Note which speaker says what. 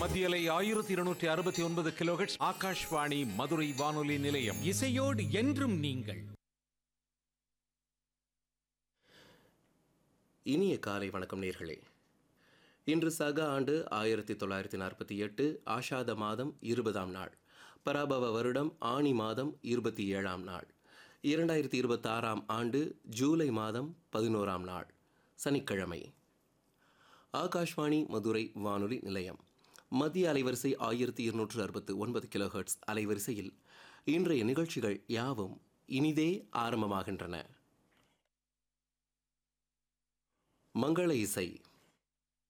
Speaker 1: மத்தியலை ஆயிரத்தி இருநூற்றி அறுபத்தி ஒன்பது கிலோஹெட்ஸ் ஆகாஷ்வாணி மதுரை வானொலி நிலையம்
Speaker 2: இசையோடு என்றும் நீங்கள்
Speaker 3: இனிய காலை வணக்கம் நேர்களே இன்று சக ஆண்டு ஆயிரத்தி தொள்ளாயிரத்தி நாற்பத்தி எட்டு ஆஷாத மாதம் இருபதாம் நாள் பராபவ வருடம் ஆணி மாதம் இருபத்தி ஏழாம் நாள் இரண்டாயிரத்தி இருபத்தாறாம் ஆண்டு ஜூலை மாதம் பதினோராம் நாள் சனிக்கிழமை ஆகாஷ்வாணி மதுரை வானொலி நிலையம் மத்திய அலைவரிசை ஆயிரத்தி இருநூற்று அறுபத்து ஒன்பது கிலோஹெர்ட்ஸ் அலைவரிசையில் இன்றைய நிகழ்ச்சிகள் யாவும் இனிதே ஆரம்பமாகின்றன மங்கள இசை